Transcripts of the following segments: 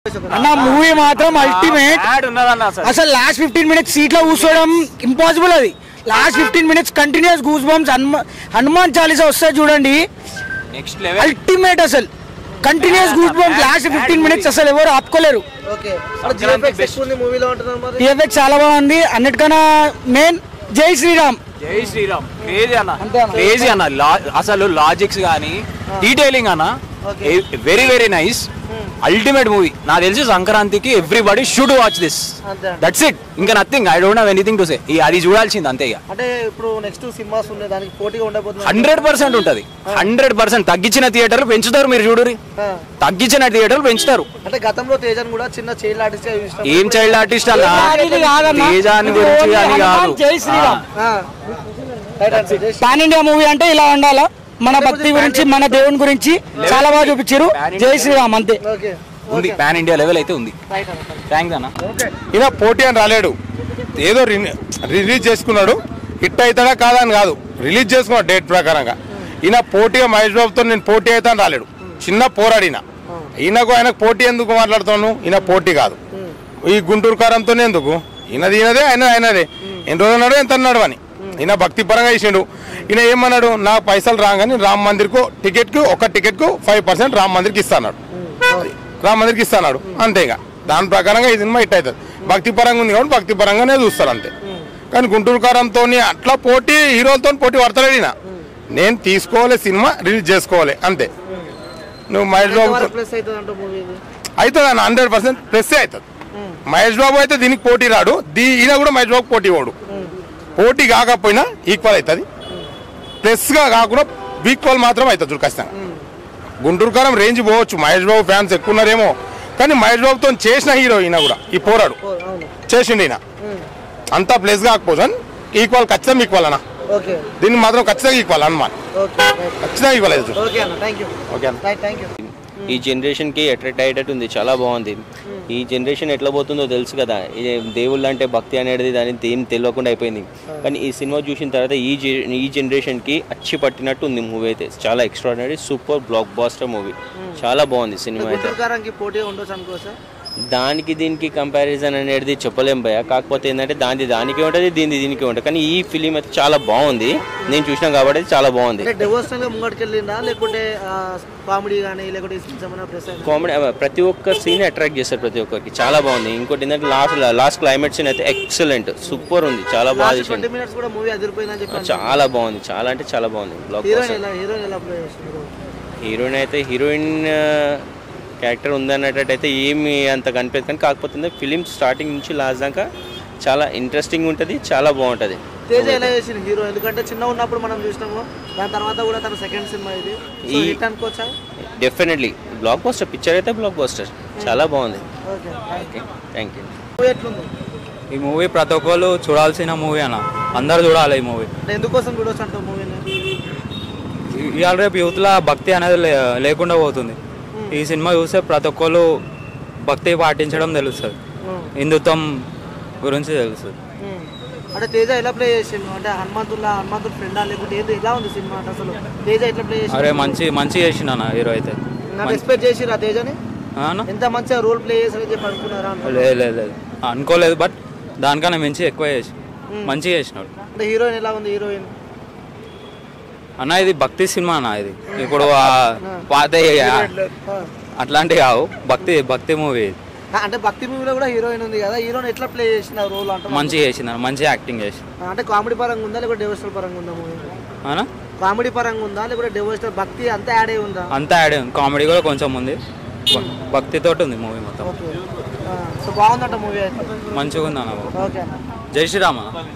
అన్న మూవీ మాత్రం ultimate add ఉన్నదన్న అసలు అసలు లాస్ట్ ఫిఫ్టీన్ మినిట్స్ సీట్ లో కూర్చోవడం ఇంపాసిబుల్ అది last fifteen minutes continuous goosebumps Hanuman Chalisa వస్తాయి చూడండి నెక్స్ట్ లెవెల్ అల్టిమేట్ అసలు continuous goosebumps last fifteen minutes అసలు ఎవరు ఆపుకోలేరు ఓకే జిఎఫ్ఎక్స్ ఎక్కువ ఉంది మూవీలో అంటున్నారు మరి టీఎఫ్ఎక్స్ చాలా బాగుంది అన్నిటికన్నా మెయిన్ జై శ్రీరామ్ జై శ్రీరామ్ క్రేజీ అన్న అంతే అన్న. క్రేజీ అన్న లా- అసలు లాజిక్స్ కానీ డీటెయిలింగ్ అన్న Okay. Very very nice ultimate movie నాకు తెలిసి సంక్రాంతికి ఎవ్రీబడి షుడ్ వాచ్ దిస్ అంతే అంతే. దట్స్ ఇట్ ఇంకా nothing I don't have anything to say అది చూడాల్సింది అంతే ఇక అంటే ఇప్పుడు నెక్స్ట్ సినిమాస్ ఉన్నాయి దానికి పోటీగా ఉండబోతుంది హండ్రెడ్ పర్సెంట్ ఉంటుంది హండ్రెడ్ పర్సెంట్ తగ్గించిన థియేటర్లు పెంచుతారు మీరు చూడురి తగ్గించిన థియేటర్లు పెంచుతారు అంటే గతంలో తేజన్ కూడా చిన్న చైల్డ్ ఆర్టిస్ట్ గా చూసినాం ఏం చైల్డ్ ఆర్టిస్ట్ అలా ఇది కాదన్న. తేజాన్ని ఇది గురించి ఓన్లీ అని హనుమాన్ కాదు జై శ్రీరామ్ ఆ. రైట్ అండి. జై శ్రీ- పాన్ ఇండియా మూవీ అంటే ఇలా ఉండాలా మన భక్తి గురించి మన దేవుని గురించి చాలా బాగా చూపించారు జై శ్రీరామ్ అంతే ఓకే ఉంది పాన్ ఇండియా లెవెల్ అయితే ఉంది రైట్ అన్న థ్యాంక్స్ అన్న ఈయన పోటీ అని రాలేడు ఏదో రిని- రిలీజ్ చేసుకున్నాడు హిట్ అవుతాడా కాదా అని కాదు రిలీజ్ చేసుకున్నాడు డేట్ ప్రకారంగా ఈయన పోటీగా మహేష్ బాబుతో నేను పోటీ అవుతాను రాలేడు చిన్న పోరాడు ఈయన ఈయనకు ఆయనకు పోటీ ఎందుకు మాట్లాడుతాను ఈయన పోటీ కాదు ఈ గుంటూరు కారంతోనే ఎందుకు ఈయనది ఈయనదే ఆయన ఆయనదే ఎన్ని రోజులు అన్నాడు ఎంత అన్నాడు అని ఈయన భక్తి పరంగా ఇచ్చిండు ఈయన ఏమన్నాడు నా పైసలు రాగానే రామ్ మందిర్కు టికెట్కు ఒక టికెట్కు ఫైవ్ పర్సెంట్ రామ్ మందిర్కి ఇస్తాడు రామ్ మందిర్కి ఇస్తాడు అంతే ఇక దాని ప్రకారంగా ఈ సినిమా హిట్ అవుతుంది భక్తి పరంగా ఉంది కాబట్టి భక్తి పరంగానే చూస్తారు అంతే కానీ గుంటూరు కారంతో అట్లా పోటీ హీరోలతో పోటీ పడతలేడు ఈయన నేను తీసుకోవాలి సినిమా రిలీజ్ చేసుకోవాలి అంతే నువ్వు మహేష్ బాబు ఎంతవరకు ప్లస్ అవుతుంది అంట మూవీ ఇది అవుతుంది అన్న హండ్రెడ్ పర్సెంట్ ప్లస్ అవుతుంది మహేష్ బాబు అయితే దీనికి పోటీ రాడు దీ ఈయన కూడా మహేష్ బాబు పోటీ వాడు పోటీ కాకపోయినా ఈక్వల్ అవుతుంది ప్లస్గా కాకుండా ఈక్వల్ మాత్రం అవుతుంది చూడు ఖచ్చితంగా గుంటూరు కారం రేంజ్ పోవచ్చు మహేష్ బాబు ఫ్యాన్స్ ఎక్కువ ఉన్నారేమో కానీ మహేష్ బాబుతో చేసిన హీరో ఈయన కూడా ఈ పోరాడు ఓ, అవును చేసిండు ఈయన అంతా ప్లస్ కాకపోవచ్చు కానీ ఈక్వల్ ఖచ్చితంగా ఈక్వల్ అన్న ఓకే దీన్ని మాత్రం ఖచ్చితంగా ఈక్వల్ అన్నమాట ఓకే రైట్ ఖచ్చితంగా ఈక్వల్ అవుతుంది చూడు ఓకే అన్న థ్యాంక్ యూ ఓకే అన్న రైట్ థ్యాంక్ యూ ఈ జనరేషన్కి అట్రాక్ట్ అయ్యేటట్టు ఉంది చాలా బాగుంది ఈ జనరేషన్ ఎట్లా పోతుందో తెలుసు కదా ఇది దేవుళ్ళు అంటే భక్తి అనేది దాని ఏం తెలియకుండా అయిపోయింది కానీ ఈ సినిమా చూసిన తర్వాత ఈ జె- ఈ జనరేషన్కి అచ్చి పట్టినట్టు ఉంది మూవీ అయితే చాలా extraordinary super blockbuster movie చాలా బాగుంది సినిమా అయితే గుంటూరు కారానికి పోటీగా ఉండొచ్చు అనుకోవచ్చా దానికి దీనికి కంపారిజన్ అనేది చెప్పలేం భయ కాకపోతే ఏంటంటే దాని దానికి ఉంటుంది దీని దీనికి ఉంటుంది కానీ ఈ ఫిలిం అయితే చాలా బాగుంది నేను చూసినా కాబట్టి అది చాలా బాగుంది అంటే డివోషనల్ గా ముంగటికి వెళ్ళిందా లేకుంటే కామెడీ కానీ లేకుంటే సీన్స్ ఏమైనా ప్రెస్ అయిందా కామెడీ ప్రతి ఒక్క సీన్ అట్రాక్ట్ చేస్తారు ప్రతి ఒక్కరికి చాలా బాగుంది ఇంకోటి ఏంటంటే లాస్ట్ లాస్ట్ క్లైమేట్ సీన్ అయితే ఎక్సలెంట్ సూపర్ ఉంది చాలా బాగా లాస్ట్ చేసింది ట్వంటీ మినిట్స్ కూడా మూవీ అదిరిపోయిందని చెప్పి చాలా బాగుంది చాలా అంటే చాలా బాగుంది బ్లాక్ హీరోయిన్ ఎలా హీరోయిన్ ఎలా ప్లే చేస్తున్నారు హీరోయిన్ అయితే హీరోయిన్ క్యారెక్టర్ ఉందన్నట్టయితే ఏమి అంత కనిపించదు కానీ కాకపోతే ఫిలిం స్టార్టింగ్ నుంచి లాస్ట్ దాకా చాలా ఇంట్రెస్టింగ్ ఉంటుంది చాలా బాగుంటుంది తేజ ఎలా చేసింది హీరో ఎందుకంటే చిన్న ఉన్నప్పుడు మనం చూసినాము దాని తర్వాత కూడా తన సెకండ్ సినిమా ఇది ఈ- హిట్ అనుకోవచ్చా డెఫినెట్లీ బ్లాక్ బస్టర్ పిక్చర్ అయితే బ్లాక్ బస్టర్ చాలా బాగుంది okay okay thank you movie ఎట్లుంది ఈ మూవీ ప్రతి ఒక్కరు చూడాల్సిన మూవీ అన్న అందరు చూడాలి ఈ మూవీ అంటే ఎందుకోసం చూడొచ్చు అంటావు మూవీని ఇవాళ రేపు యూత్లో భక్తి అనేది లే- లేకుండా పోతుంది ఈ సినిమా చూస్తే ప్రతి ఒక్కరు భక్తి పాటించడం తెలుస్తుంది హిందుత్వం గురించి తెలుస్తుంది అంటే తేజ ఎలా ప్లే చేసిండు అంటే హనుమంతుల్లా హనుమంతుడు ఫ్రెండా లేకుంటే ఏది ఎలా ఉంది సినిమా అంటే అసలు తేజ ఎట్లా ప్లే చేసిండు అరే మంచి మంచి చేసిన అన్న హీరో అయితే నాకు ఎక్స్పెక్ట్ చేసిరా తేజని ఆ అన్న? ఎంత మంచిగా రోల్ ప్లే చేసారని చెప్పి అనుకున్నారా అన్న? లేదు లేదు లేదు అనుకోలేదు బట్ దానికన్నా మంచి ఎక్కువ చేసి మంచిగా చేసినాడు అంటే హీరోయిన్ ఎలా ఉంది హీరోయిన్ అన్న ఇది భక్తి సినిమా అన్న ఇది ఇప్పుడు ఆ పాత అట్లాంటివి కావు భక్తి భక్తి మూవీ ఇది అంటే భక్తి మూవీలో కూడా హీరోయిన్ ఉంది కదా హీరోయిన్ ఎట్లా ప్లే చేసిన రోల్ అంటే మంచిగా చేసింది అన్న మంచి యాక్టింగ్ చేసి అంటే కామెడీ పరంగా ఉందా లేకపోతే డివోషనల్ పరంగా ఉందా మూవీ అనా కామెడీ పరంగా ఉందా లేకపోతే డివోషనల్ భక్తి అంతా యాడ్ అయి ఉందా అంతా యాడ్ ఉంది కామెడీ కూడా కొంచెం ఉంది భ- భక్తితోటి ఉంది మూవీ మొత్తం ఓకే సో బాగుందంట మూవీ అయితే మంచిగా ఉంది అన్న ఓకే అన్న జై శ్రీరామ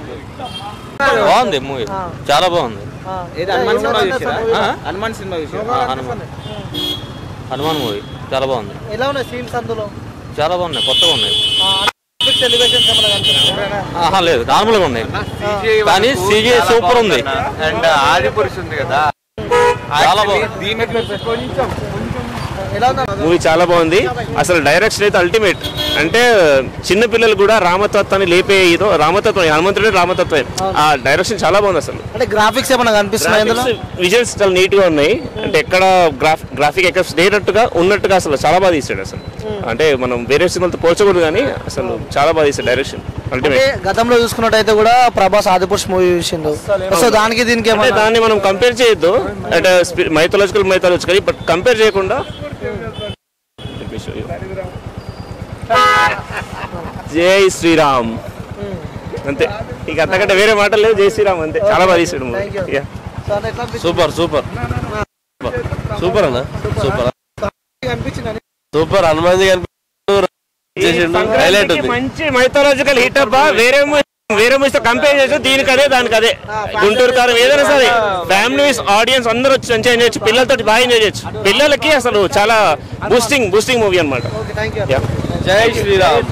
బాగుంది మూవీ ఆ. చాలా బాగుంది ఆ. ఏది హనుమాన్ సినిమా ఎవరు చూసారా? మూవీలో? ఆ? హనుమాన్ సినిమా చూసారా? ఆ, హనుమాన్ హనుమాన్ మూవీ చాలా బాగుంది ఎలా ఉన్నాయి సీన్స్ అందులో చాలా బాగున్నాయి కొత్తగా ఉన్నాయి సెలిబ్రేషన్స్ ఏమైనా కనిపిస్తున్నాయా? ఆహా లేదు నార్మల్గా ఉన్నాయి కానీ సీజీ సూపర్ ఉంది అండ్ ఆది పురుషు ఉంది కదా చాలా బాగుంది దీనికి కొంచెం ఎలా ఉందా మూవీ చాలా బాగుంది అసలు డైరెక్షన్ అయితే అల్టిమేట్ అంటే చిన్న పిల్లలు కూడా రామతత్వాన్ని లేపే ఏదో రామతత్వం హనుమంతుడే రామతత్వం ఆ డైరెక్షన్ చాలా బాగుంది అసలు అంటే గ్రాఫిక్స్ ఏమైనా కనిపిస్తున్నాయి ఇందులో విజువల్స్ చాలా నీట్ గా ఉన్నాయి అంటే ఎక్కడ గ్రాఫ్ గ్రాఫిక్ ఎక్కడ లేనట్టుగా ఉన్నట్టుగా అసలు చాలా బాగా తీసాడు అసలు అంటే మనం వేరే సినిమాలతో పోల్చకూడదు కానీ అసలు చాలా బాగా తీసాడు డైరెక్షన్ అంటే అల్టిమేట్ గతంలో చూసుకున్నట్టయితే కూడా ప్రభాస్ ఆదిపురుష్ మూవీ చూసిండు సో దానికి దీనికి అంటే ఏమన్నా దాన్ని మనం కంపేర్ చేయొద్దు అంటే మైథాలజికల్ మైథాలజికల్ బట్ కంపేర్ చేయకుండా జై శ్రీరామ్ అంతే ఇక అంతకంటే వేరే మాటలు లేవు జై శ్రీరామ్ అంతే చాలా బాగా తీసాడు movie. Thank you. Yeah. So అంటే ఎట్లా అనిపించింది? సూపర్ సూపర్ సూపర్ అన్న సూపర్ అనిపించింది సూపర్ హనుమాన్ చేసిండు హైలైట్ ఉంది మంచి మైథాలజికల్ హిట్ అబ్బా వేరే mo- వేరే మూవీస్ తో కంపేర్ చేస్తే దీనికి అదే దానికి అదే గుంటూరు కారం ఏదైనా సరే ఫ్యామిలీస్ ఆడియన్స్ అందరూ వచ్చి ఎంజాయ్ చేయొచ్చు పిల్లలతో బాగా ఎంజాయ్ చేయొచ్చు పిల్లలకి అసలు చాలా బూస్టింగ్ బూస్టింగ్ మూవీ అనమాట ఓకే థ్యాంక్ యూ జై శ్రీరామ్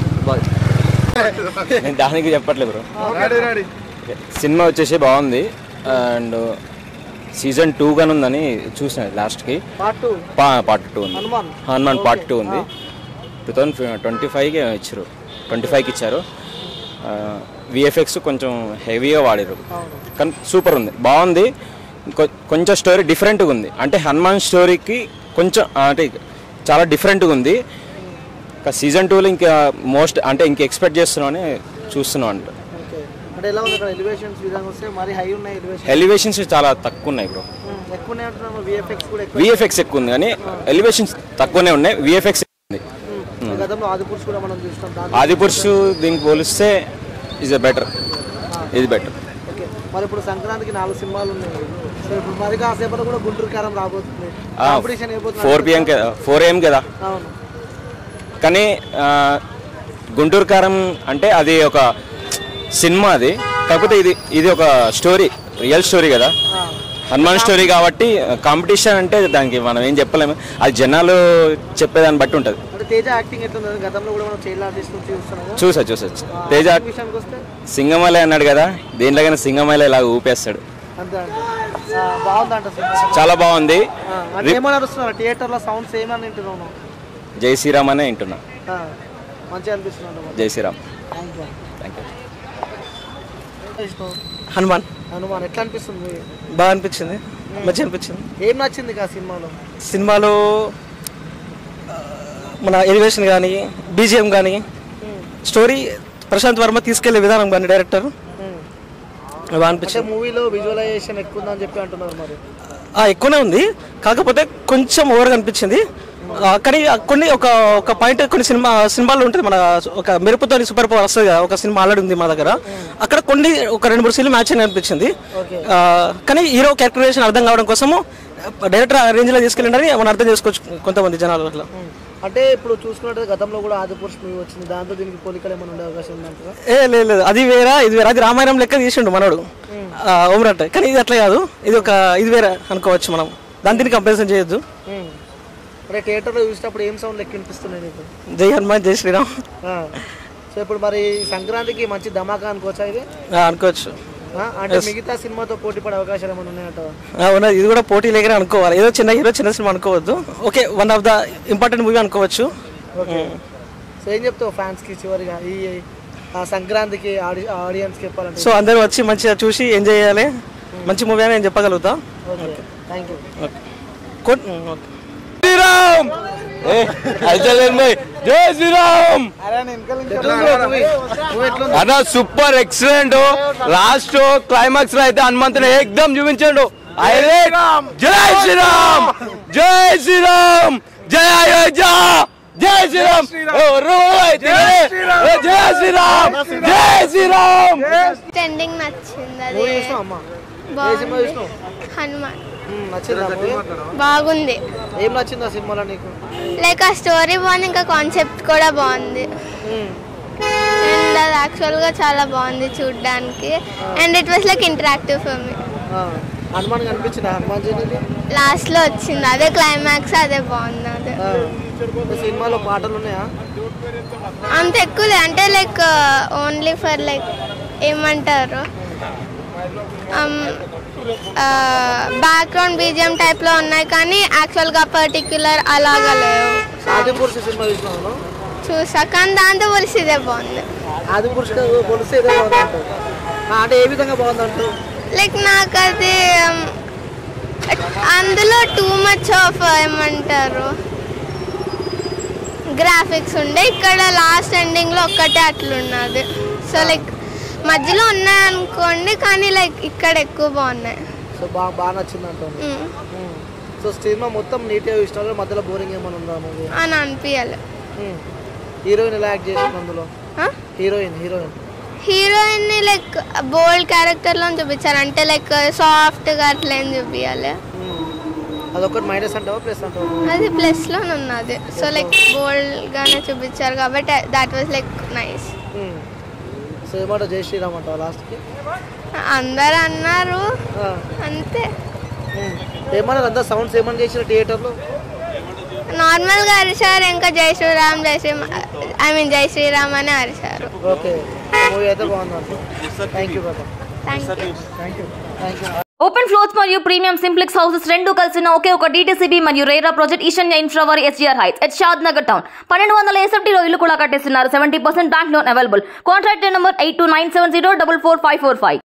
నేను దానికి చెప్పట్లేదు బ్రో సినిమా వచ్చేసి బాగుంది అండ్ సీజన్ టూ గానే ఉందని చూసిన లాస్ట్కి పార్ట్ టూ పార్ట్ టూ ఉంది హనుమాన్ హనుమాన్ పార్ట్ టూ ఉంది టూ థౌజండ్ ట్వంటీ ఫైవ్కి ఇచ్చారు ట్వంటీ ఫైవ్కి ఇచ్చారు విఎఫ్ఎక్స్ కొంచెం హెవీగా వాడారు కానీ సూపర్ ఉంది బాగుంది కొ- కొంచెం స్టోరీ డిఫరెంట్గా ఉంది అంటే హనుమాన్ స్టోరీకి కొంచెం ఆ, అంటే చాలా డిఫరెంట్గా ఉంది ఇంకా సీజన్ టూలో ఇంకా మోస్ట్ అంటే ఇంక ఎక్స్పెక్ట్ చేస్తున్నామని చూస్తున్నాం అంట ఓకే అంటే ఎలా ఉంది ఇక్కడ ఎలివేషన్స్ విధంగా వస్తే మరి హై ఉన్నాయి ఎలివేషన్ ఎలివేషన్స్ చాలా తక్కువ ఉన్నాయి బ్రో ఎక్కువ ఉన్నాయి అంటున్నాము విఎఫ్ఎక్స్ కూడా ఎక్కువ విఎఫ్ఎక్స్ ఎక్కువ ఉంది కానీ ఎలివేషన్స్ తక్కువనే ఉన్నాయి విఎఫ్ఎక్స్ ఉంది ఉమ్. గతంలో ఆదిపురుష్ కూడా మనం చూస్తాం దాంట్లో ఆదిపురుష్ దీనికి పోలిస్తే ఇస్ ఎ బెటర్ ఇది బెటర్ ఓకే మరి ఇప్పుడు సంక్రాంతికి నాలుగు సినిమాలు ఉన్నాయి సో ఇప్పుడు మరి కాసేపట్లో కూడా గుంటూరు కారం రాబోతుంది కాంపిటీషన్ అయిపోతుంది ఫోర్ పిఎం కదా ఫోర్ ఏఎం కదా అవును కానీ ఆ, గుంటూరు కారం అంటే అది ఒక సినిమా అది కాకపోతే ఇది ఇది ఒక స్టోరీ రియల్ స్టోరీ కదా హనుమాన్ స్టోరీ కాబట్టి కాంపిటీషన్ అంటే దానికి మనం ఏం చెప్పలేము అది జనాలు చెప్పేదాన్ని బట్టి ఉంటుంది అంటే తేజ యాక్టింగ్ ఎట్లుంది గతంలో కూడా మనం చైల్డ్ ఆర్టిస్ట్ నుంచి చూస్తున్నాము చూసా చూసా తేజ ఈ విషయానికి వస్తే సింగమలై అన్నాడు కదా దేంట్లోకైనా సింగమలై ఇలా ఊపేస్తాడు అంతే అండి ఆ, బాగుందంట సినిమా చాలా బాగుంది ఆ, అంటే ఏమని నడుస్తున్నారు థియేటర్లో సౌండ్స్ ఏమని వింటున్నాను జై శ్రీరామ్ అనే వింటున్నా ఆ, మంచిగా అనిపిస్తున్నాను జై Shriram thank you thank you ఇష్టం హనుమాన్ హనుమాన్ ఎట్లా అనిపిస్తుంది బాగా అనిపించింది మంచిగా అనిపించింది ఏం నచ్చింది ఆ సినిమాలో సినిమాలో ఆ, మన ఎలివేషన్ కానీ బీజిఎం కానీ స్టోరీ ప్రశాంత్ వర్మ తీసుకెళ్లే విధానం కానీ డైరెక్టర్ బాగా అంటే అనిపించింది మూవీలో విజువలైజేషన్ ఎక్కువ ఉందని చెప్పి అంటున్నారు మరి ఆ, ఎక్కువనే ఉంది కాకపోతే కొంచెం ఓవర్గా అనిపించింది ఆ, కానీ ఆ కొన్ని ఒక ఒక పాయింట్ కొన్ని సినిమా సినిమాల్లో ఉంటుంది మన ఒక మెరుపుతో సూపర్ పవర్ వస్తుంది కదా ఒక సినిమా ఆల్రెడీ ఉంది మా దగ్గర అక్కడ కొన్ని ఒక రెండు మూడు సీన్లు మ్యాచ్ అని అనిపించింది ఆ, కానీ హీరో క్యారెక్టరైజేషన్ అర్థం కావడం కోసము డైరెక్టర్ ఆ రేంజ్లో తీసుకెళ్ళండి మనం అర్థం చేసుకోవచ్చు కొంతమంది జనాలు అట్లా అంటే ఇప్పుడు చూసుకున్నట్టు గతంలో కూడా ఆదిపురుష్ మూవీ వచ్చింది దాంతో దీనికి పోలికలు ఏమైనా ఉండే అవకాశం ఉందంటారా ఏ లేదు లేదు అది వేరా ఇది వేరే అది రామాయణం లెక్క తీసిండు మనోడు ఆ, ఓమరట్ కానీ ఇది అట్లా కాదు ఇది ఒక ఇది వేరే అనుకోవచ్చు మనం దాని దీనికి కంపారిజన్ చేయొద్దు ఉమ్. అంటే థియేటర్లో చూసినప్పుడు ఏం సౌండ్ లెక్క వినిపిస్తున్నాయి నీకు జై హనుమాన్ జై శ్రీరామ్ ఆ. సో ఇప్పుడు మరి సంక్రాంతికి మంచి ధమాకా అనుకోవచ్చా ఇది ఆ, అనుకోవచ్చు ఆ? అంటే మిగతా సినిమాతో పోటీ పడే అవకాశాలు ఏమైనా ఉన్నాయంటావా ఆ, ఉన్నది ఇది కూడా పోటీ లేకనే అనుకోవాలి ఏదో చిన్న హీరో చిన్న సినిమా అనుకోవద్దు okay one of the important movie అనుకోవచ్చు ఓకే సో ఏం చెప్తావు ఫ్యాన్స్కి చివరిగా ఈ ఆ సంక్రాంతికి ఆడి ఆడియన్స్కి చెప్పాలంటే సో అందరూ వచ్చి మంచిగా చూసి ఎంజాయ్ చేయాలి మంచి మూవీ అని నేను చెప్పగలుగుతా ఓకే థ్యాంక్ యూ కోట్ ఓకే శ్రీరామ్ అయితే జై శ్రీరామ్ అన్న సూపర్ ఎక్సలెంట్ లాస్ట్ క్లైమాక్స్ లో అయితే హనుమంతుని ఏకదం చూపించాడు హైలైట్ జై శ్రీరామ్ జై శ్రీరామ్ జై అయోధ్య జై శ్రీరామ్ ఓ, రో, అయితే, ఓ, జై శ్రీరామ్ జై శ్రీరామ్ ట్రెండింగ్ నచ్చింది అది మూవీ చూసినావు అమ్మా ఏ సినిమా బాగుంది చూసినావు హనుమాన్ ఉమ్, నచ్చిందా మూవీ బాగుంది ఏం నచ్చింది ఆ సినిమాలో నీకు లైక్ ఆ స్టోరీ బాగుంది ఇంకా కాన్సెప్ట్ కూడా బాగుంది ఉమ్. అండ్ అది యాక్చువల్గా చాలా బాగుంది చూడడానికి and it was like interactive for me ఆ, హనుమాన్ కనిపించింది హనుమాన్ జీని లాస్ట్లో వచ్చింది అదే క్లైమాక్స్ అదే బాగుంది అదే సినిమాలో పాటలు ఉన్నాయా అంత ఎక్కువ లే- అంటే లైక్ ఓన్లీ ఫర్ లైక్ ఏమంటారు బ్యాక్గ్రౌండ్ బీజిఎం టైప్లో ఉన్నాయి కానీ యాక్చువల్గా పర్టిక్యులర్ అలాగా లేవు ఆది పురుష సినిమా చూసినావు చూసా కానీ దాంతో పోలిసి ఇదే బాగుంది ఆది పురుష కొలిస్తే ఏదో బాగుంది అంటావు. ఆ, అంటే ఏ విధంగా బాగుంది అంటావు లైక్ నాకు అది um, అందులో టూ మచ్ ఆఫ్ ఏమంటారు గ్రాఫిక్స్ ఉండే ఇక్కడ లాస్ట్ ఎండింగ్లో ఒక్కటే అట్లున్నది సో లైక్ మధ్యలో ఉన్నాయి అనుకోండి కానీ లైక్ ఇక్కడ ఎక్కువ బాగున్నాయి సో బాగా బాగా నచ్చింది అంటావు మ్మ్. సో సినిమా మొత్తం నీట్గా ఇష్టం మధ్యలో బోరింగ్ ఏమైనా ఉందా మూవీ అని అనిపించాలి హీరోయిన్ ఎలా యాక్ట్ చేసింది అందులో ఆ? హీరోయిన్ హీరోయిన్ హీరోయిన్ ని లైక్ బోల్డ్ క్యారెక్టర్లో చూపించారు అంటే లైక్ సాఫ్ట్గా అట్లా ఏం చూపించాలి అదొకటి మైనస్ అంటావా ప్లస్ అంటావా అది ప్లస్లో ఉన్నది సో లైక్ బోల్డ్గానే చూపించారు కాబట్టి that was like nice so ఏమంటావు జై శ్రీరామ్ అంటావా లాస్ట్కి అందరు అన్నారు అంతే ఏమన్నారు అంతా సౌండ్స్ ఏమన్నా చేసిన థియేటర్లో నార్మల్గా అరిచారు ఇంకా జై శ్రీరామ్ జై శ్రీ ఐ మీన్ జై శ్రీరామ్ అని అరిచారు ఓకే మూవీ అయితే బాగుంది అంటావు థ్యాంక్ యూ బాబా thank you thank you thank you open floors మరియు ప్రీమియం సింప్లెక్స్ హౌసెస్ రెండు కలిసిన ఒకే ఒక డీటీసీబీ మరియు రేరా ప్రాజెక్ట్ ఈశాన్య ఇన్ఫ్రా వారి SGR heights at Shadnagar town పన్నెండు వందల ఎస్ఎఫ్టీలో ఇల్లు కూడా కట్టేస్తున్నారు seventy percent bank loan available contact number eight two nine seven zero double four five four five